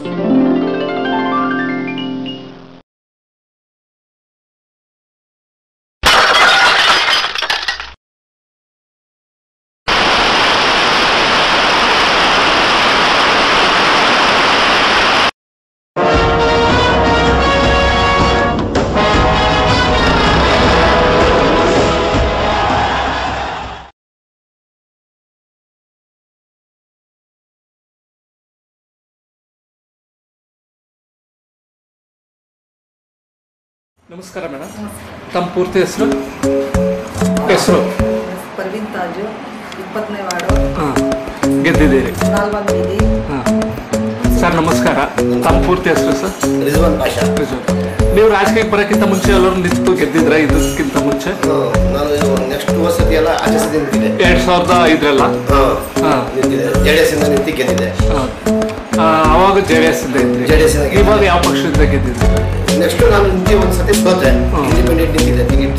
ನಮಸ್ಕಾರ ಮೇಡಮ್ ತಮ್ಮ ಪೂರ್ತಿ ಹೆಸರು ಹೆಸರು ಪರ್ವೀನ್ ತಾಜು ಇಪ್ಪತ್ತನೇ ವಾರ್ಡು ಹಾಂ ಗೆದ್ದಿದ್ದೀರಿ ನಾಲ್ವನ್ ಬೀದಿ ಹಾಂ ಸರ್ ನಮಸ್ಕಾರ ತಮ್ಮ ಪೂರ್ತಿ ಹೆಸರು ಸರ್ ರಿಜ್ವಾನ್ ಪಾಷಾ ರಿಜು. ನೀವು ರಾಜಕೀಯಕ್ಕೆ ಬರೋಕ್ಕಿಂತ ಮುಂಚೆ ಎಲ್ಲರೂ ನಿಂತು ಗೆದ್ದಿದ್ರ ಇದಕ್ಕಿಂತ ಮುಂಚೆ ಹ್ಮ್. ನಾನು ನೆಕ್ಸ್ಟ್ ವರ್ಷಕ್ಕೆ ಎಲ್ಲ ಆಚೆ ಸತಿ ನಿಂತಿದ್ದೆ ಎರಡ್ ಸಾವಿರದ ಐದರಲ್ಲ ಹಾ. ನಿಂತಿದೆ ಜೆ ಡಿ ಎಸ್ ಇಂದ ನಿಂತು ಗೆದ್ದಿದೆ ಅವಾಗ ಜೆ ಡಿ ಎಸ್ ಇಂದ ಇದ್ರಿ JDS ಇಂದ ಗೆದ್ದಿದ್ದೆ. ಇವಾಗ ಯಾವ ಪಕ್ಷದಿಂದ ಗೆದ್ದಿದ್ರಿ ನೆಕ್ಸ್ಟ್ ನಾನು ನಿಂತು ಒಂದು ಸತಿ ಸೋತೆ ಹ್ಮ್. ಇಂಡಿಪೆಂಡೆಂಟ್ ನಿಂತಿದ್ದೆ ಟಿಕೆಟ್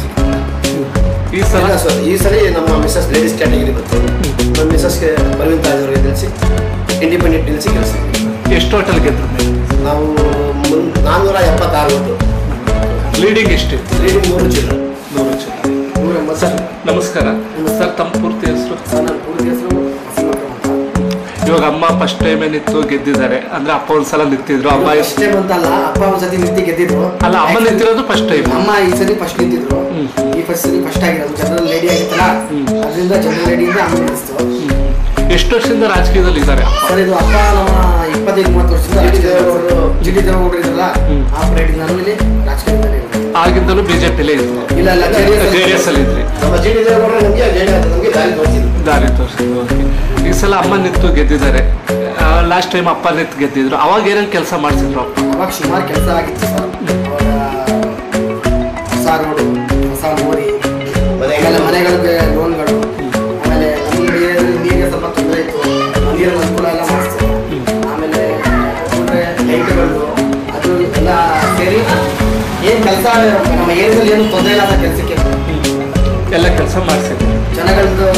ಈ ಸಲ ಈ ಸಲ ನಮ್ಮ ಮಿಸಸ್ ಲೇಡೀಸ್ ಕ್ಯಾಟಗರಿ ಬಂತು ನಮ್ಮ ಮಿಸಸ್ಗೆ ಪರ್ವೀನ್ ತಾಜ್ ಅವರಿಗೆ ನಿಲ್ಲಿಸಿ ಇಂಡಿಪೆಂಡೆಂಟ್ ನಿಲ್ಲಿಸಿ ಕೆಲಸ ಎಷ್ಟು ಟೋಟಲ್ ಗೆದ್ರು ನೀವು ನಾವು ಮುನ್- ನಾನ್ನೂರ ಎಪ್ಪತ್ತಾರು ಒಟ್ಟು ಲೀಡಿಂಗ್ ಎಷ್ಟಿತ್ತು ಲೀಡಿಂಗ್ ಮೂರು ಚಿಲ್ಲರೆ ನೂರು ಜನ ನೂರ ಎಂಬತ್ತು ಸರ್ ನಮಸ್ಕಾರ ಸರ್ ತಮ್ಮ ಪೂರ್ತಿ ಹೆಸರು ನನ್ನ ಪೂರ್ತಿ ಹೆಸರು ಹಸಿಮಕ್ಕ ಅಂತ ಇವಾಗ ಅಮ್ಮ ಫಸ್ಟ್ ಟೈಮ್ ನಿಂತು ಗೆದ್ದಿದ್ದಾರೆ ಅಂದ್ರೆ ಅಪ್ಪ ಒಂದ್ಸಲ ನಿಂತಿದ್ರು ಅಮ್ಮ ಎಷ್ಟ್- ಫಸ್ಟ್ ಟೈಮ್ ಅಂತಲ್ಲ ಅಪ್ಪ ಒಂದ್ ಸತಿ ನಿಂತಿ ಗೆದ್ದಿದ್ರು ಅಲ್ಲ ಅಮ್ಮ ನಿಂತಿರೋದು ಫಸ್ಟ್ ಟೈಮ್ ಅಮ್ಮ ಈ ಸತಿ ಫಸ್ಟ್ ನಿಂತಿದ್ರು ಹ್ಮ್. ಈ ಫಸ್ಟ್ ಸತಿ ಫಸ್ಟ್ ಆಗಿರೋದು ಜನರಲ್ ಲೇಡಿ ಆಗಿತ್ತಲ್ಲ ಹ್ಮ್. ಅದರಿಂದ ಜನರಲ್ ಲೇಡಿಯಿಂದ ಅಮ್ಮ ನಿಲ್ಲಿಸ್ತು ಎಷ್ಟು ವರ್ಷದಿಂದ ರಾಜಕೀಯದಲ್ಲಿ ಇದ್ದಾರೆ ಸರ್ ಇದು ಅಪ್ಪ ನಮ್ಮ ಇಪ್ಪತ್ತೈದು ಮೂವತ್ತು ವರ್ಷದಿಂದ ಜಿ ಟಿ ದೇವೇಗೌಡರು ಜಿ ಟಿ ದೇವೇಗೌಡರು ಇದ್ರಲ್ಲ ಹ್ಮ್. ಆ ಪರೇಡ್ ನಾನು ಇಲ್ಲಿ ರಾಜಕೀಯದಲ್ಲಿ ಇರೋದು. ಆಗಿಂದಲೂ ಬಿಜೆಪಿಲೇ ಇದ್ರು ಇಲ್ಲ ಇಲ್ಲ ಜೆ ಡಿ ಎಸ್ ಅಲ್ಲಿ ಇದ್ರಿ ನಮ್ಮ ಜಿ ಡಿ ದೇವೇಗೌಡರು ನಮಗೆ ಜೆ ಡಿ ನಮಗೆ ದಾರಿ ತೋರಿಸಿದ್ರು ದಾರಿ ತೋರಿಸಿದ್ರು ಈ ಸಲ ಅಮ್ಮ ನಿಂತು ಗೆದ್ದಿದ್ದಾರೆ ಲಾಸ್ಟ್ ಟೈಮ್ ಅಪ್ಪ ನಿಂತು ಗೆದ್ದಿದ್ರು ಅವಾಗ ಏನೇನು ಕೆಲಸ ಮಾಡಿಸಿದ್ರು ಅಪ್ಪ ಅವಾಗ ಸುಮಾರು ಕೆಲಸ ಆಗಿತ್ತು ಸರ್ ಅವಾಗ ಹೊಸ ರೋಡು ಹೊಸ ಮೋರಿ ಆಮೇಲೆ ಮನೆಗಳಿಗೆ ಲೋನ್ಗಳು ಆಮೇಲೆ ನಮ್ಮ ಏರಿಯಾದಲ್ಲಿ ನೀರಿಗೆ ಸ್ವಲ್ಪ ತೊಂದರೆ ಇತ್ತು ನೀರಿನ ಅನುಕೂಲ ಎಲ್ಲ ಮಾಡಿಸ್ತು ಆಮೇಲೆ ನೋಡ್ರೆ ಲೈಟ್ಗಳು ಅದು ಎಲ್ಲ ಸೇರಿ ಏನು ಕೆಲಸ ನಮ್ಮ ಏರಿಯಾದಲ್ಲಿ ಏನು ತೊಂದರೆ ಇಲ್ಲ ಅಂತ ಕೆಲಸಕ್ಕೆ ಎಲ್ಲ ಕೆಲಸ ಮಾಡಿಸಿದ್ರು ಜನಗಳದ್ದು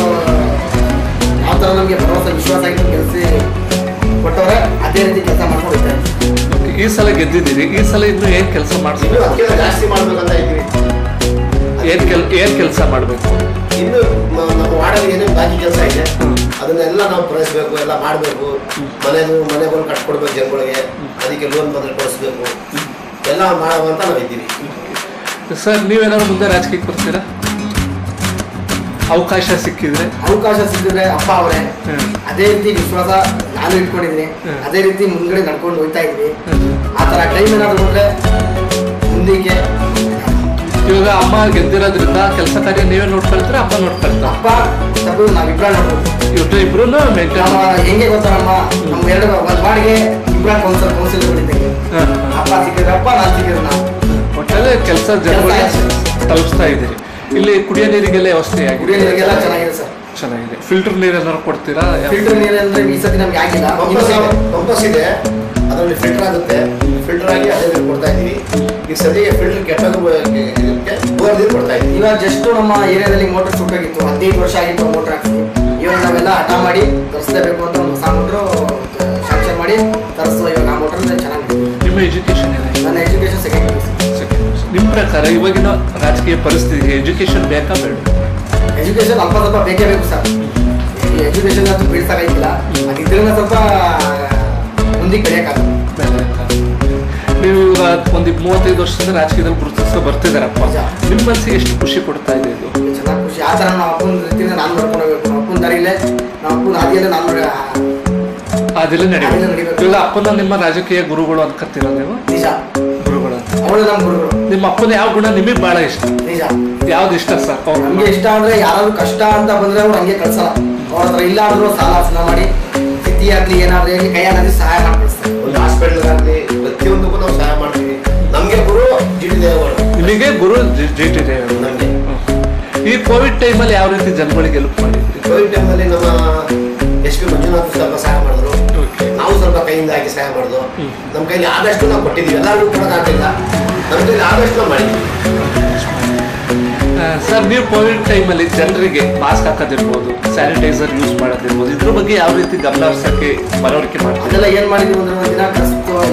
ಯಾವ ಥರ ನಮಗೆ ಭರವಸೆ ವಿಶ್ವಾಸ ಆಗಿದ್ದು ಕೆಲಸ ಕೊಟ್ಟವ್ರೆ ಅದೇ ರೀತಿ ಕೆಲಸ ಮಾಡ್ಕೊಂಡು ಹೋಗ್ತಾರೆ ಈ ಸಲ ಗೆದ್ದಿದ್ದೀರಿ ಈ ಸಲ ಇನ್ನು ಏನ್ ಕೆಲಸ ಇನ್ನು ಮಾಡಿಸ್ಬೇಕು ಅದಕ್ಕಿಂತ ಜಾಸ್ತಿ ಮಾಡ್ಬೇಕಂತ ಇದ್ವಿ ಏನ್ ಕೆಲ್ ಏನ್ ಕೆಲಸ ಮಾಡಬೇಕು ಇನ್ನು ಮ- ನಮ್ಮ ವಾರ್ಡಲ್ಲಿ ಏನೇನು ಬಾಕಿ ಕೆಲಸ ಇದೆ ಅದನ್ನೆಲ್ಲ ನಾವು ಪೂರೈಸಬೇಕು ಎಲ್ಲ ಮಾಡಬೇಕು ಮನೆದು ಮನೆಗಳು ಕಟ್ಕೊಡ್ಬೇಕು ಜನಗಳಿಗೆ ಅದಕ್ಕೆ ಲೋನ್ ಬಂದ್ರೆ ಕೊಡಿಸ್ಬೇಕು ಎಲ್ಲ ಮಾಡುವಂತ ನಾವು ಇದ್ದೀವಿ ಸರ್ ನೀವೇನಾದ್ರು ಮುಂದೆ ರಾಜಕೀಯಕ್ಕೆ ಬರ್ತೀರಾ ಅವಕಾಶ ಸಿಕ್ಕಿದ್ರೆ ಅವಕಾಶ ಸಿಕ್ಕಿದ್ರೆ ಅಪ್ಪ ಅವರೇ ಹ್ಮ್. ಅದೇ ರೀತಿ ವಿಶ್ವಾಸ ನಾನು ಇಟ್ಕೊಂಡಿದ್ದೀನಿ ಹ್ಮ್. ಅದೇ ರೀತಿ ಮುಂದ್ಗಡೆ ನಡ್ಕೊಂಡು ಹೋಗ್ತಾ ಇದ್ವಿ ಆ ಥರ ಟೈಮ್ ಏನಾದ್ರು ಬಂದ್ರೆ ಮುಂದಕ್ಕೆ ಇವಾಗ ಅಮ್ಮ ಗೆದ್ದಿರೋದ್ರಿಂದ ಕೆಲಸ ಕಾರ್ಯ ನೀವೇ ನೋಡ್ಕೊಳ್ತೀರಾ ಅಪ್ಪ ನೋಡ್ಕೊಳ್ತಾ ಅಪ್ಪ ತಪ್ಪು ನಾವಿಬ್ರ ನೋಡ್ಬೋದು ಇವ್ರು ಇಬ್ರು ಮೇಂಟೈನ್ ನಮ್ಮ ಹೆಂಗೆ ಗೊತ್ತಾ ನಮ್ಮ ನಮ್ಮ ಎರಡು ಒಂದು ಬಾಡಿಗೆ ಇಬ್ರ ಕೌನ್ಸಲ್ ಕೌನ್ಸಿಲ್ಗಳಿದ್ದಂಗೆ ಅಪ್ಪ ಸಿಕ್ಕಿದ್ರೆ ಅಪ್ಪ ನಾನು ಸಿಕ್ಕಿದ್ರೆ ನಾನು ಒಟ್ಟಲ್ಲಿ ಕೆಲಸ ಜನಗಳಿಗೆ ತಲುಪಿಸ್ತಾ ಇದ್ದೀರಿ ಇಲ್ಲಿ ಕುಡಿಯೋ ನೀರಿಗೆಲ್ಲ ವ್ಯವಸ್ಥೆ ಕುಡಿಯೋ ಆಗಿದೆ ನೀರಿಗೆಲ್ಲ ಚೆನ್ನಾಗಿದೆ ಸರ್ ಚೆನ್ನಾಗಿದೆ ಫಿಲ್ಟರ್ ನೀರೇನಾದ್ರು ಕೊಡ್ತೀರಾ ಫಿಲ್ಟರ್ ನೀರಂದ್ರೆ ಈ ಸತಿ ನಮ್ಗೆ ಆಗಿಲ್ಲ ಕಂಪಸ್ ಕಂಪಸ್ ಇದೆ ಅದರಲ್ಲಿ ಫಿಲ್ಟರ್ ಆಗುತ್ತೆ ಫಿಲ್ಟರ್ ಆಗಿ ಅದೇ ನೀರು ಕೊಡ್ತಾ ಇದ್ದೀವಿ ಈಗ ಸದ್ಯಕ್ಕೆ ಫಿಲ್ಟರ್ ಕೆಟ್ಟೋದು ಇದಕ್ಕೆ ಬೋರ್ ನೀರು ಕೊಡ್ತಾ ಇದ್ದೀವಿ ಇವಾಗ ಜಸ್ಟ್ ನಮ್ಮ ಏರಿಯಾದಲ್ಲಿ ಮೋಟರ್ ಸುಟ್ಟೋಗಿತ್ತು ಹದಿನೈದು ವರ್ಷ ಆಗಿತ್ತು ಮೋಟರ್ ಹಾಕಿ ಇವಾಗ ನಾವೆಲ್ಲ ಹಠ ಮಾಡಿ ತರಿಸ್ಲೇಬೇಕು ಅಂತ ಒಂದು ಹೊಸ ಮೋಟ್ರು ಶಾಂಕ್ಷನ್ ಮಾಡಿ ತರಿಸುವ ಇವಾಗ ಆ ಮೋಟರ್ ಚೆನ್ನಾಗಿದೆ ನಿಮ್ಮ ಎಜುಕೇಶನ್ ಏನಾಗಿದೆ ನನ್ನ ಎಜುಕೇಶನ್ ಸೆಕೆಂಡ್ ನಿಮ್ಮ ಪ್ರಕಾರ ಇವಾಗಿನ ರಾಜಕೀಯ ಪರಿಸ್ಥಿತಿಗೆ ಎಜುಕೇಶನ್ ಬೇಕಾ ಬೇಡ ಎಜುಕೇಶನ್ ಅಲ್ಪ ಸ್ವಲ್ಪ ಬೇಕೇ ಬೇಕು ಸರ್ ಈ ಎಜುಕೇಶನ್ ಅಂತೂ ಬೀಳ್ಸಕ್ಕಾಗಿಲ್ಲ ಅದಿದ್ರಿಂದ ಸ್ವಲ್ಪ ಮುಂದಕ್ಕೆ ಬೆಳೆಯೋಕ್ಕಾಗಲ್ಲ ನೀವು ಇವಾಗ ಒಂದು ಮೂವತ್ತೈದು ವರ್ಷದಿಂದ ರಾಜಕೀಯದಲ್ಲಿ ಗುರುತಿಸ್ತಾ ಬರ್ತಿದ್ದಾರಪ್ಪ ನಿಜ. ನಿಮ್ಮ ಮನಸ್ಸಿಗೆ ಎಷ್ಟು ಖುಷಿ ಕೊಡ್ತಾ ಇದೆ ಇದು ಚೆನ್ನಾಗಿ ಖುಷಿ ಆ ಥರ ನಮ್ಮ ಅಪ್ಪನ ರೀತಿಯಿಂದ ನಾನು ನೋಡ್ಕೊಂಡು ಹೋಗ್ಬೇಕು ನಮ್ಮ ಅಪ್ಪನ ದಾರಿಲೇ ನಮ್ಮ ಅಪ್ಪನ ಹಾದಿಯಲ್ಲೇ ನಾನು ನೋಡಿ ಅದೆಲ್ಲ ಅದೆಲ್ಲ ನಡೀಬೇಕು ನಡಿಬೇಕು. ಇವಾಗ ಅಪ್ಪನ ನಿಮ್ಮ ರಾಜಕೀಯ ಗುರುಗಳು ಅನ್ಕತ್ತೀರ ನೀವು ನಿಜ ಗುರುಗಳು ಅಂತ ಅವಳು ನಮ್ಮ ಗುರುಗಳು ನಿಮ್ಮ ಅಪ್ಪನ ಯಾವ ಗುಣ ನಿಮಗೆ ಬಹಳ ಇಷ್ಟ ನಿಜ ಯಾವ್ದು ಇಷ್ಟ ಸರ್ ನಮ್ಗೆ ಇಷ್ಟ ಅಂದ್ರೆ ಯಾರಾದ್ರೂ ಕಷ್ಟ ಅಂತ ಬಂದ್ರೆ ಅವ್ರು ಹಂಗೆ ಕಳ್ಸಲ್ಲ ಅವ್ರ ಹತ್ರ ಇಲ್ಲ ಅಂದ್ರೂ ಸಾಲ ಸಲ ಮಾಡಿ ಸ್ಥಿತಿ ಆಗ್ಲಿ ಏನಾದ್ರೂ ಆಗ್ಲಿ ಕೈ ಅನ್ನೋದು ಸಹಾಯ ಮಾಡ್ಕೊಳ್ತಾರೆ ಒಂದು ಹಾಸ್ಪಿಟಲ್ ಆಗಲಿ ಪ್ರತಿಯೊಂದಕ್ಕೂ ನಾವು ಸಹಾಯ ಮಾಡ್ತೀವಿ ನಮಗೆ ಗುರು ಜಿ ಡಿ ದೇವೇಗೌಡರು ನಿಮಗೆ ಗುರು ಜಿ ಟಿ ದೇವೇಗೌಡ. ನಮಗೆ ಈ ಕೋವಿಡ್ ಟೈಮಲ್ಲಿ ಯಾವ ರೀತಿ ಜನಗಳಿಗೆ ಹೆಲ್ಪ್ ಮಾಡಿದ್ರಿ ಕೋವಿಡ್ ಟೈಮಲ್ಲಿ ನಮ್ಮ ಎಸ್ ಪಿ ಮಂಜುನಾಥ್ ಸ್ವಲ್ಪ ಸಹಾಯ ಮಾಡಿದ್ರು ನಾವು ಸ್ವಲ್ಪ ಕೈಯಿಂದ ಹಾಕಿ ಸಹಾಯ ಮಾಡಿದ್ರು ನಮ್ಮ ಕೈಲಿ ಆದಷ್ಟು ನಾವು ಕೊಟ್ಟಿದ್ದೀವಿ ಎಲ್ಲರಿಗೂ ಕೊಡೋಕ್ಕಾಗಲಿಲ್ಲ ನಮ್ಮ ಕೈಲಿ ಆದಷ್ಟು ನಾವು ಮಾಡಿದ್ದೀವಿ ಸರ್ ನೀವು ಕೋವಿಡ್ ಟೈಮಲ್ಲಿ ಜನರಿಗೆ ಮಾಸ್ಕ್ ಹಾಕೋದಿರ್ಬೋದು ಸ್ಯಾನಿಟೈಸರ್ ಯೂಸ್ ಮಾಡೋದಿರ್ಬೋದು ಇದ್ರ ಬಗ್ಗೆ ಯಾವ ರೀತಿ ಗಮನ ಹರಿಸಕ್ಕೆ ಮನವರಿಕೆ ಮಾಡ್ತೀವಿ ಅದೆಲ್ಲ ಏನ್ ಮಾಡಿದ್ವಿ ಅಂದ್ರೆ ಒಂದಿನ ಕಸ್ತು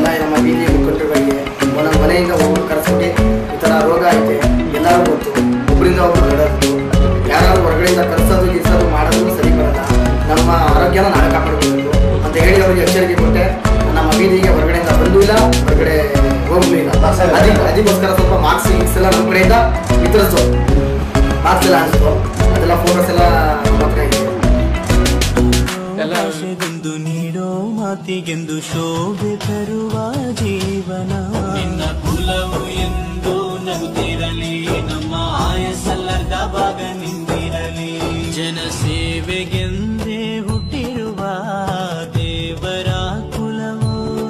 ನಮ್ಮ ಬೀದಿಗೆ ಹೊರಗಡೆಯಿಂದ ಬಂದೂ ಇಲ್ಲ ಹೊರಗಡೆ ಹೋಗ್ಲೂ ಇಲ್ಲ ಅದಕ್ಕೆ ಅದಕ್ಕೋಸ್ಕರ ಸ್ವಲ್ಪ ಮಾರ್ಕ್ಸ್ ಗಿಕ್ಸ್ ಎಲ್ಲ ನಮ್ಮ ಕಡೆಯಿಂದ ವಿತರಿಸು ಮಾರ್ಕ್ಸ್ ಎಲ್ಲ ಅನಿಸ್ತು ಅದೆಲ್ಲ ಫೋಟೋಸ್ ಎಲ್ಲ ನಮ್ಮ ಹತ್ರ ಇದೆ ಎಲ್ಲ ಆಶೆಗೆಂದು ನೀಡೋ ಮಾತಿಗೆಂದು ಶೋಭೆ ತರುವ ಜೀವನ ನಿನ್ನ ಕುಲವು ಎಂದು ನಗುತ್ತಿರಲಿ ನಮ್ಮ ಆಯಸ್ಸಲ್ಲದ ಭಾಗ ನಿಂದಿರಲಿ ಜನ ಸೇವೆಗೆಂದೇ ಹುಟ್ಟಿರುವ ದೇವರ ಕುಲವು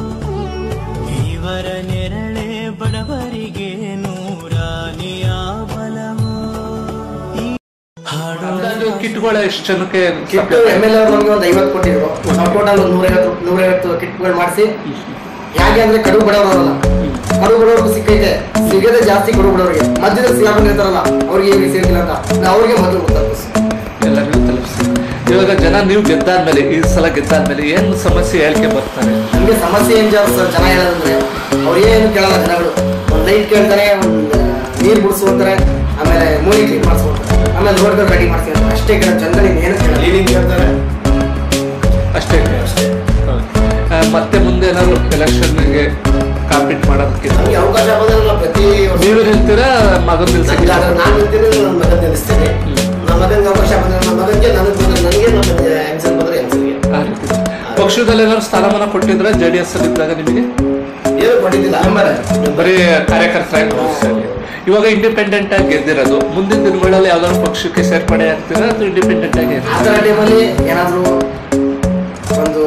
ಇವರ ನೆರಳೆ ಬಡವರಿಗೆ ನೂರಾನಿಯ ಬಲವು ಈ ಹಾಡೋ ಅಂದಾಜು ಕಿಟ್ಗಳ ಎಷ್ಟು ಜನಕ್ಕೆ ಕಿಟ್ ಎಮ್ ಎಲ್ ಎ ನಮಗೆ ಒಂದು ಐವತ್ತು ಕೊಟ್ಟಿದ್ರು ನಾವು ಟೋಟಲ್ ಒಂದು ನೂರೈವತ್ತು ನೂರೈವತ್ತು ಕಿಟ್ಗಳು ಮಾಡಿಸಿ ಹೇಗೆ ಅಂದ್ರೆ ಕಡು ಬಡವರಲ್ಲ ಕಡು ಬಡವ್ರಿಗೂ ಸಿಕ್ಕೈತೆ ಸಿಗದೆ ಜಾಸ್ತಿ ಕಡು ಬಡವರಿಗೆ ಮಧ್ಯದಲ್ಲಿ ಸಿಗಾಕೊಂಡಿರ್ತಾರಲ್ಲ ಅವ್ರಿಗೆ ಏನು ಸಿಗಿಲ್ಲ ಅಂತ ನಾವು ಅವ್ರಿಗೆ ಮೊದಲು ಗೊತ್ತಾಗ್ತದೆ ಎಲ್ಲರಿಗೂ ತಲುಪಿಸಿ ಇವಾಗ ಜನ ನೀವು ಗೆದ್ದಾದ್ಮೇಲೆ ಈ ಸಲ ಗೆದ್ದಾದ್ಮೇಲೆ ಏನು ಸಮಸ್ಯೆ ಹೇಳಿಕೆ ಬರ್ತಾರೆ ನಮಗೆ ಸಮಸ್ಯೆ ಏನ್ ಜಾಸ್ತಿ ಸರ್ ಜನ ಹೇಳೋದಂದ್ರೆ ಅವ್ರು ಏನು ಕೇಳಲ್ಲ ಜನಗಳು ಒಂದು ಲೈಟ್ ಕೇಳ್ತಾರೆ ಒಂದು ನೀರು ಬಿಡಿಸ್ಕೊಂತಾರೆ ಆಮೇಲೆ ಮೂಲಿ ಕ್ಲೀನ್ ಮಾಡಿಸ್ಕೊಂತಾರೆ ಆಮೇಲೆ ರೋಡ್ಗಳು ರೆಡಿ ಮಾಡ್ತಾರೆ ಅಷ್ಟೇ ಕೇಳ ಜನಗಳಿಗೆ ಏನು ಕೇಳಲ್ಲ ಕ್ಲೀನಿಂಗ್ ಹೇಳ್ತಾರೆ ಅಷ್ಟೇ ಅಷ್ಟೇ ಮತ್ತೆ ಮುಂದೆ ಏನಾದ್ರು ಎಲೆಕ್ಷನ್ಗೆ ಕಾಂಪೀಟ್ ಮಾಡೋದಕ್ಕೆ ನಮ್ಗೆ ಅವಕಾಶ ಬಂದ್ರೆ ನಾವು ಪ್ರತಿ ವರ್ಷ ನೀವು ನಿಲ್ತೀರಾ ಮಗನ್ ನನಗೆ ನಿಲ್ಸಕ್ಕೆ ಆದ್ರೆ ನಾನು ನಿಲ್ತೀನಿ ನನ್ನ ಮಗನ್ ನಿಲ್ಲಿಸ್ತೀನಿ ನಮ್ಮ ಮಗನಿಗೆ ಅವಕಾಶ ಬಂದ್ರೆ ನನ್ನ ಮಗನಿಗೆ ನನಗೆ ಬಂದ್ರೆ ನನಗೆ ನಮ್ಮ ಹೆಂಗಸನ್ ಬಂದ್ರೆ ಹೆಂಗಸರಿಗೆ ಆ ರೀತಿ. ಪಕ್ಷದಲ್ಲಿ ಏನಾದ್ರು ಸ್ಥಾನಮಾನ ಕೊಟ್ಟಿದ್ರೆ ಜೆ ಡಿ ಎಸ್ ಅಲ್ಲಿ ಇದ್ದಾಗ ನಿಮಗೆ ಏನು ಕೊಟ್ಟಿದ್ದಿಲ್ಲ ಬರೀ ಕಾರ್ಯಕರ್ತರಾಗಿ ತೋರಿಸ್ತಾರೆ. ಇವಾಗ ಇಂಡಿಪೆಂಡೆಂಟ್ ಆಗಿ ಗೆದ್ದಿರೋದು ಮುಂದಿನ ದಿನಗಳಲ್ಲಿ ಯಾವ್ದಾದ್ರು ಪಕ್ಷಕ್ಕೆ ಸೇರ್ಪಡೆ ಆಗ್ತೀರಾ ಅಥವಾ ಇಂಡಿಪೆಂಡೆಂಟ್ ಆಗಿ ಆ ಥರ ಟೈಮಲ್ಲಿ ಏನಾದರೂ ಒಂದು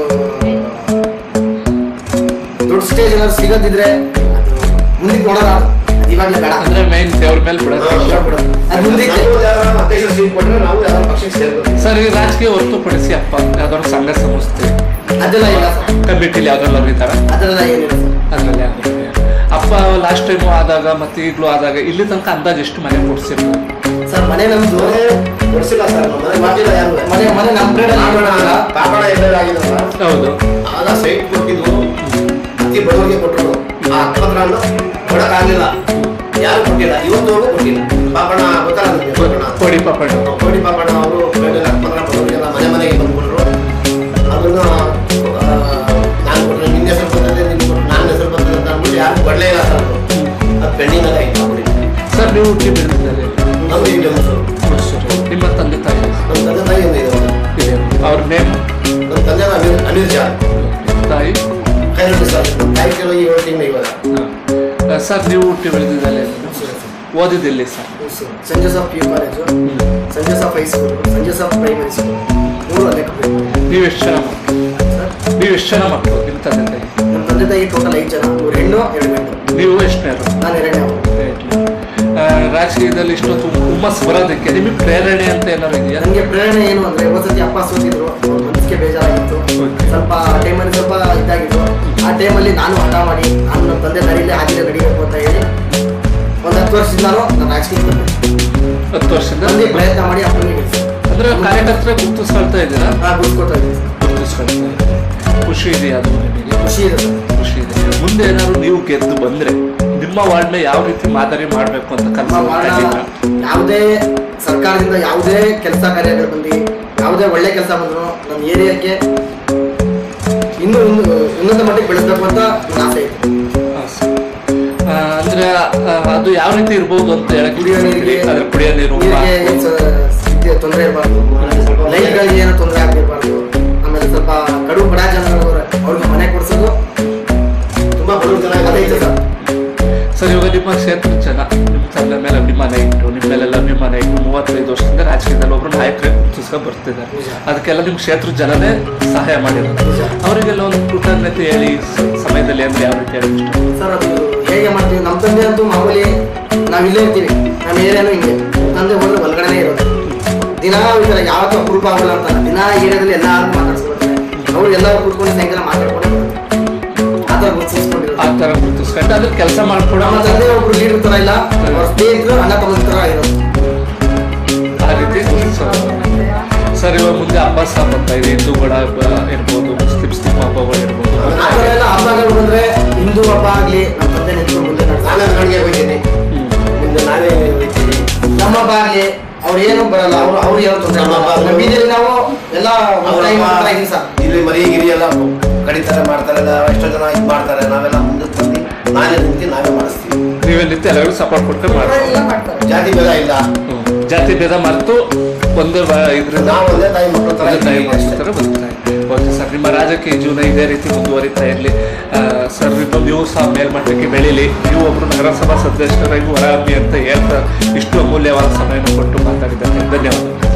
ದೊಡ್ಡ ಸ್ಟೇಜ್ ಏನಾದ್ರು ಸಿಗದಿದ್ರೆ ಮುಂದಕ್ಕೆ ನೋಡೋಣ ಇವಾಗಲೇ ಬೇಡ ಅಂದ್ರೆ ಮೈನ್ ದೇವ್ರ ಮೇಲೆ ಬಿಡೋದು ಅದು ಮುಂದಕ್ಕೆ ನಾವು ಯಾರು ಅಧ್ಯಕ್ಷ ಸೀಟ್ ಕೊಟ್ಟರೆ ನಾವು ಯಾರು ಪಕ್ಷಕ್ಕೆ ಸೇರ್ಬೇಕು ಸರ್ ಈ ರಾಜಕೀಯ ಹೊರತುಪಡಿಸಿ ಅಪ್ಪ ಯಾವ್ದಾದ್ರು ಸಂಘ ಸಂಸ್ಥೆ ಅದೆಲ್ಲ ಇಲ್ಲ ಸರ್ ಕಮಿಟಿಲಿ ಯಾವ್ದ್ರಲ್ಲೂ ಇದ್ದಾರ ಅದೆಲ್ಲ ಏನಿಲ್ಲ ಸರ್ ಅದ್ರಲ್ಲಿ ಯಾವ್ದು ಇಲ್ಲ. ಅಪ್ಪ ಲಾಸ್ಟ್ ಟೈಮ್ ಆದಾಗ ಮತ್ತೆ ಈಗಲೂ ಆದಾಗ ಇಲ್ಲಿ ತನಕ ಅಂದಾಜು ಎಷ್ಟು ಮನೆ ಕೊಡ್ಸಿರ್ತಾರೆ ಸರ್ ಮನೆ ನಮ್ದು ಮನೆ ಕೊಡ್ಸಿಲ್ಲ ಸರ್ ನಮ್ಮ ಮನೆ ಮಾಡಿಲ್ಲ ಯಾರು ಮನೆ ಮನೆ ನಮ್ಮ ಕಡೆ ಕಾಕಣ ಕಾಕಣ ಎಲ್ಲರೂ ಆಗಿದಲ್ಲ ಹೌದು ಆಗ ಸೈಟ್ ಕೊಟ್ಟಿದ್ದು ಅತಿ ಬಡವರಿಗೆ ಕೊಟ್ಟರು ಆ ಅಕ್ಕಪತ್ರವನ್ನು ಕೊಡಕ್ಕಾಗಲಿಲ್ಲ ಯಾರು ಕೊಟ್ಟಿಲ್ಲ ಇವತ್ತವರೆಗೂ ಕೊಟ್ಟಿಲ್ಲ ಪಾಪಣ್ಣ ಗೊತ್ತಲ್ಲ ನಿಮಗೆ ಪಾಪಣ್ಣ ಕೊಡಿ ಪಾಪಣ್ಣ ಕೋಡಿ ಪಾಪಣ್ಣ ಅವರು ಅಕ್ಕಪತ್ರ ಬಡವರಿಗೆಲ್ಲ ಮನೆ ಮನೆಗೆ ಬಂದ್ಬಿಟ್ರು ಅದನ್ನು ಆ, ನಾನು ಕೊಟ್ಟರೆ ನಿನ್ನ ಹೆಸರು ಬರ್ತದೆ ನಿನ್ನ ಕೊಟ್ಟರೆ ನನ್ನ ಹೆಸರು ಬರ್ತದೆ ಅಂತ ಅಂದ್ಬಿಟ್ಟು ಯಾರು ಕೊಡಲೇ ಇಲ್ಲ ಸರ್ ಅದು. ಅದು ಪೆಂಡಿಂಗ್ ಆಗಿ ಆಯ್ತು ಕೊಡಿ ಸರ್ ನೀವು ಹುಟ್ಟಿ ಬೆಳೆದಿದ್ದಾರೆ ನಮ್ದು ಈಗ ನಮ್ದು ನಿಮ್ಮ ತಂದೆ ತಾಯಿ ನಮ್ಮ ತಂದೆ ತಾಯಿ ಒಂದು ಇದೆ ಇದೆ ಅವ್ರ ನೇಮ್ ನಮ್ಮ ತಂದೆ ಅಮೀರ್ ಅಮೀರ್ ಜಾ ತಾಯಿ ಕೈರೊಟ್ಟಿ ಸರ್ ನಮ್ಮ ತಾಯಿ ಕೆಲವು ಏಳು ತಿಂಗಳು ಇವಾಗ ಹಾ. ಸರ್ ನೀವು ಹುಟ್ಟಿ ಬೆಳೆದಿದ್ದಾರೆ ಓದಿದ್ದಿಲ್ಲಿ sir Saint Joseph P U college Saint Joseph high school Saint Joseph primary school ಮೂರು ಅಲ್ಲೇ ಕಂಪ್ಲೀಟ್ ನೀವು ಎಷ್ಟು ಜನ ಮಕ್ಕಳು ಸರ್ ನೀವು ಎಷ್ಟು ಜನ ಮಕ್ಕಳು ನಿಮ್ಮ ತಂದೆ ತಾಯಿ ನಮ್ಮ ತಂದೆ ತಾಯಿ ಟೋಟಲ್ ಐದು ಜನ ಮೂರು ಹೆಣ್ಣು ಎರಡು ಗಂಡು ನೀವು ಎಷ್ಟನೇ ನಾನು ಎರಡನೇ ಅವ್ನು. ರಾಜಕೀಯದಲ್ಲಿ ಇಷ್ಟೊತ್ತು ಹುಮ್ಮಸ್ ಬರೋದಕ್ಕೆ ನಿಮಗೆ ಪ್ರೇರಣೆ ಅಂತ ಏನಾದ್ರು ಇದೆಯಾ ನನಗೆ ಪ್ರೇರಣೆ ಏನು ಅಂದ್ರೆ ಒಂದ್ಸತಿ ಅಪ್ಪ ಸೋತಿದ್ರು ಅವ್ರ ಮನಸ್ಸಿಗೆ ಬೇಜಾರಾಗಿತ್ತು Okay. ಸ್ವಲ್ಪ ಟೈಮಲ್ಲಿ ಸ್ವಲ್ಪ ಇದಾಗಿತ್ತು ಆ ಟೈಮಲ್ಲಿ ನಾನು ಹಠ ಮಾಡಿ ನಾನು ನಮ್ಮ ತಂದೆ ದಾರಿಲೇ ಹಾದಿಲೇ ನಡಿಬೇಕು ಅಂತ ಹೇಳಿ ಒಂದು ಹತ್ತು ವರ್ಷದಿಂದ ನಾನು ನಾನು ರಾಜಕೀಯ ಬಂದೆ ಹತ್ತು ವರ್ಷದಿಂದ ತಂದೆ ಪ್ರಯತ್ನ ಮಾಡಿ ಅಪ್ಪನಿಗೆ ಗೆಲ್ಸಿದೆ. ಅಂದ್ರೆ ಕಾರ್ಯಕರ್ತರ ಗುರುತಿಸ್ಕೊಳ್ತಾ ಇದ್ದೀರಾ ನಾ ಗುರ್ಸ್ಕೊತಾ ಇದ್ದೀನಿ ಗುರುತಿಸ್ಕೊಳ್ತಾ ಇದ್ದೀರಾ. ಖುಷಿ ಇದೆಯಾ ಅದು ನಿಮಗೆ ಖುಷಿ ಇದೆ ಸರ್ ಖುಷಿ ಇದೆ ಮುಂದೆ ಏನಾದ್ರು ನೀವು ಗೆದ್ದು ಬಂದ್ರೆ ನಿಮ್ಮ ವಾರ್ಡ್ನ ಯಾವ ರೀತಿ ಮಾದರಿ ಮಾಡಬೇಕು ಅಂತ ನಮ್ಮ ಕನಸು ವಾರ್ಡ್ನ ಕಂಡಿದ್ದೀರಾ? ಯಾವುದೇ ಸರ್ಕಾರದಿಂದ ಯಾವುದೇ ಕೆಲಸ ಕಾರ್ಯಗಳು ಬಂದು ಯಾವುದೇ ಒಳ್ಳೆ ಕೆಲಸ ಬಂದ್ರು ನನ್ನ ಏರಿಯಾಕ್ಕೆ ಇನ್ನೂ ಉನ್ನ- ಉನ್ನತ ಮಟ್ಟಕ್ಕೆ ಬೆಳೆಸಬೇಕು ಅಂತ ನನ್ನ ಆಸೆ ಐತೆ ಹಾ, ಸರ್. ಆ, ಅಂದ್ರೆ ಆ, ಅದು ಯಾವ ರೀತಿ ಇರ್ಬೋದು ಅಂತ ಹೇಳಕ್ ಕುಡಿಯೋ ನೀರಿಗೆ ಅದ್ರ ಕುಡಿಯೋ ನೀರು ನೀರಿಗೆ ಏನ್ ಸ- ಸ್ಥಿತಿ ತೊಂದರೆ ಇರಬಾರ್ದು ಲೈಟ್ಗಳಿಗೆ ಏನೋ ತೊಂದರೆ ಆಗಿರಬಾರ್ದು ಆಮೇಲೆ ಸ್ವಲ್ಪ ಕಡು ಬಡ ಜನಗಳು ಅವ್ರಿಗೆ ಮನೆ ಕೊಡ್ಸೋದು ತುಂಬಾ ಬಡವರು ಜನ ಅದೈತೆ ಇದ್ದಾರೆ ಸರ್ ಸರ್ ಇವಾಗ ನಿಮ್ಮ ಕ್ಷೇತ್ರ ಜನ ನಿಮ್ಮ ತಂದೆ ಮೇಲೆ ಅಭಿಮಾನ ಇಟ್ಟು ನಿಮ್ಮ ಮೇಲೆಲ್ಲ ಅಭಿಮಾನ ಇಟ್ಟು ಮೂವತ್ತೈದು ವರ್ಷದಿಂದ ರಾಜಕೀಯದಲ್ಲಿ ಒಬ್ರು ನಾಯಕರೇ ಗುರುತಿಸ್ಕೊಂಡು ಬರ್ತಿದ್ದಾರೆ ಅದಕ್ಕೆಲ್ಲ ನಿಮ್ಮ ಕ್ಷೇತ್ರ ಜನನೇ ಸಹಾಯ ಮಾಡಿರೋದು ಅವರಿಗೆಲ್ಲ ಒಂದು ಕೃತಜ್ಞತೆ ಹೇಳಿ ಸ- ಸಮಯದಲ್ಲಿ ಅಂದ್ರೆ ಯಾವ ರೀತಿ ಹೇಳಿ ಸರ್ ಅದು ಹೇಗೆ ಮಾಡ್ತೀವಿ ನಮ್ಮ ತಂದೆ ಅಂತೂ ಮಾಮೂಲಿ ನಾವು ಇಲ್ಲೇ ಇರ್ತೀವಿ ನಮ್ಮ ಏರಿಯಾನು ಹಿಂಗೆ ನಮ್ ತಂದೆ ಹೋದ್ರೆ ಹೊಲ್ಗಡೆನೇ ಇರೋದು ದಿನ ಈ ಥರ ಯಾವತ್ತೂ ಅಪರೂಪ ಆಗಲ್ಲ ಅಂತ ದಿನ ಏರಿಯಾದಲ್ಲಿ ಎಲ್ಲರೂ ಮಾತಾಡ್ಸ್ಕೊಳ್ತಾರೆ ಅವ್ರು ಎಲ್ಲರೂ ಕೂತ್ಕೊಂಡು ಸಾಯಂಕಾಲ ಮಾತಾಡ್ಕೊಂಡು ಆ ಥರ ಗುರುತಿಸ್ಕೊಂಡಿರೋದು ಆ ತರ ಗುರುತಿಸ್ಕೊಂಡು ಅದ್ರ ಕೆಲಸ ಮಾಡ್ಕೊಡೋ ನಮ್ಮ ತಂದೆ ಒಬ್ರು ಲೀಡರ್ ತರ ಇಲ್ಲ ಅವ್ರ ಸ್ನೇಹಿತರು ಅಣ್ಣ ತಮ್ಮ ತರ ಇರೋದು ಆ ರೀತಿ ಗುರುತಿಸೋದು ಸರ್ ಇವಾಗ ಮುಂದೆ ಹಬ್ಬ ಸಹ ಬರ್ತಾ ಇದೆ ಹಿಂದೂಗಳ ಹಬ್ಬ ಇರ್ಬೋದು ಮುಸ್ಲಿಮ್ಸ್ ನಿಮ್ಮ ಹಬ್ಬಗಳು ಇರ್ಬೋದು ಆ ಥರ ಎಲ್ಲ ಹಬ್ಬಗಳು ಬಂದ್ರೆ ಹಿಂದೂ ಹಬ್ಬ ಆಗ್ಲಿ ನಮ್ಮ ತಂದೆ ನಿಂತ್ಕೊಂಡು ಮುಂದೆ ನಾನೇ ನಡ್ಸ್ತಾರೆ. ಮೆರವಣಿಗೆ ಹೋಗ್ತೀನಿ ನಿಮ್ದು ನಾನೇ ಹೋಗ್ತೀನಿ ನಮ್ಮ ಹಬ್ಬ ಆಗ್ಲಿ ಅವ್ರು ಏನು ಬರಲ್ಲ ಅವ್ರು ಅವ್ರು ಏನು ತೊಂದರೆ ನಮ್ಮ ಹಬ್ಬ ನಮ್ಮ ಬೀದಿಯಲ್ಲಿ ನಾವು ಎಲ್ಲ ಅವ್ರ ಒಂದ್ time ಒಂದ್ ತರ ಇದೀವಿ ಸರ್ ಇಲ್ಲಿ ಮರಿ ಗಿರಿ ಎಲ್ಲ ಕಡಿತಾರೆ ಮಾಡ್ತಾರೆ ಇಲ್ಲ ಎಷ್ಟೋ ಜನ ಇದು ಮಾಡ್ತಾರೆ ನಾವೆಲ್ಲ ಮುಂದಕ್ಕೆ ಬಂದು ನಾನೇ ನಿಂತು ನಾವೇ ಮಾಡಿಸ್ತೀವಿ ನೀವೇ ನಿಂತು ಎಲ್ಲರಿಗೂ ಸಪೋರ್ಟ್ ಕೊಡ್ಕೊಂಡು ಮಾಡ್ತಾರೆ ಎಲ್ಲ ಮಾಡ್ತಾರೆ ಜಾತಿ ಭೇದ ಇಲ್ಲ ಹ್ಮ್. ಜಾತಿ ಭೇದ ಮರೆತು ಒಂದೇ ಬ- ಇದ್ರಿಂದ ನಾವು ಒಂದೇ ತಾಯಿ ಮಕ್ಕಳು ತರ ಒಂದೇ ತಾಯಿ ಇದ್ದೀವಿ ಅಷ್ಟೇ. ಮಕ್ಕಳ ಥರ ಬದುಕ್ತಾ ಇದ್ದೀವಿ. ಓಕೆ ಸರ್ ನಿಮ್ಮ ರಾಜಕೀಯ ಜೀವನ ಇದೇ ರೀತಿ ಮುಂದುವರಿತಾ ಇರಲಿ ಸರ್ ಇನ್ನು ನೀವು ಸಹ ಮೇಲ್ಮಟ್ಟಕ್ಕೆ ಬೆಳೀಲಿ ನೀವು ಒಬ್ಬರು ನಗರಸಭಾ ಸದಸ್ಯರಾಗಿ ಹೊರಹಮ್ಮಿ ಅಂತ ಹೇಳ್ತಾ ಇಷ್ಟು ಅಮೂಲ್ಯವಾದ ಸಮಯವನ್ನು ಕೊಟ್ಟು ಮಾತಾಡಿದ್ದಕ್ಕೆ ಧನ್ಯವಾದಗಳು